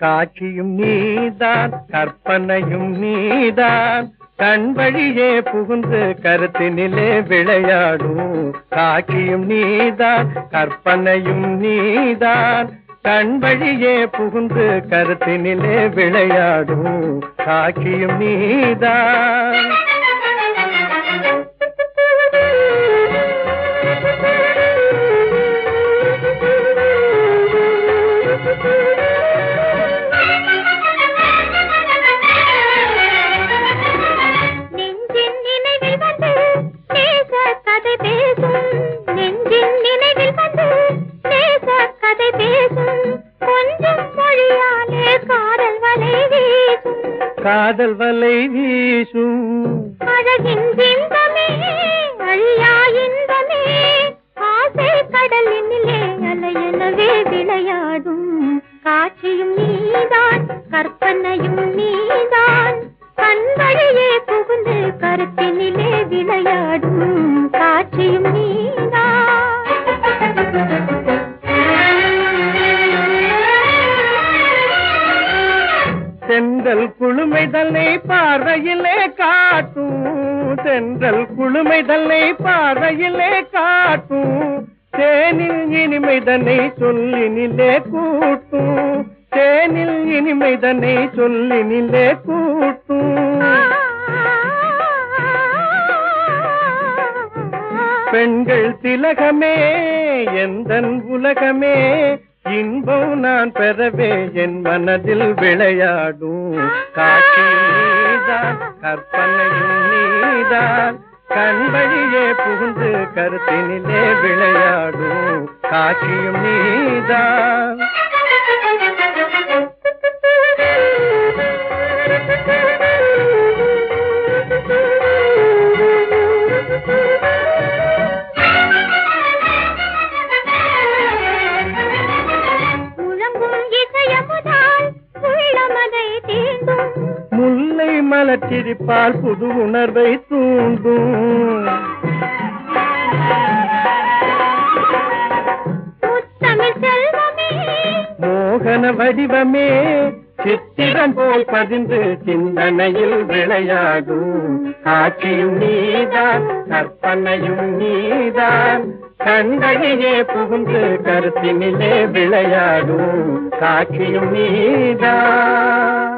காட்சியும் நீதான் கற்பனையும் நீதான் கண் வழியே புகுந்து கருத்தினிலே விளையாடும் காட்சியும் நீதான் கற்பனையும் நீதான் கண் வழியே புகுந்து கருத்தினிலே விளையாடும் காட்சியும் நீதான் நெஞ்சின் நினைவில் வந்து நேச கதை பேசும் நெஞ்சின் நினைவில் வந்து நேச கதை பேசும் கொஞ்சம் மொழியாலே காதல் வலை வீசும் காதல் வலை வீசும் அழகின் இன்பமே அழியா இன்பமே ஆசை கடலினிலே அலையெனவே விளையாடும் காட்சியும் நீதான் கற்பனையும் நீதான் கண்வழியே புகுந்து கருத்தினிலே விளையாடும் காட்சியும் நீதான் தென்றல் குளுமை தன்னை பார்வையிலே காட்டும் தென்றல் குளுமை தன்னை பார்வையிலே காட்டும் தேனில் இனிமை தன்னை சொல்லினிலே கூட்டும் தேனில் இனிமை தன்னை சொல்லினிலே கூட்டும் பெண்கள் திலகமே எந்தன் உலகமே இன்பம் நான் பெறவே என் மனதில் விளையாடும் காட்சியும் நீதான் கற்பனையும் நீதான் கண் வழியே புகுந்து கருத்தினிலே விளையாடும் காட்சியும் நீதான் முழங்கும் இசையமுதால் உள்ளமதை தீண்டும் முல்லை மலர்ச்சிரிப்பால் புது உணர்வை தூண்டும் முத்தமிழ் செல்வமே மோகன வடிவமே சித்திரம் போல் பதிந்து சிந்தனையில் விளையாடும் காட்சியும் நீதான் கற்பனையும் நீதான் கண்களிலே புகுந்து கருத்தினிலே விளையாடும் காட்சியும் நீதான்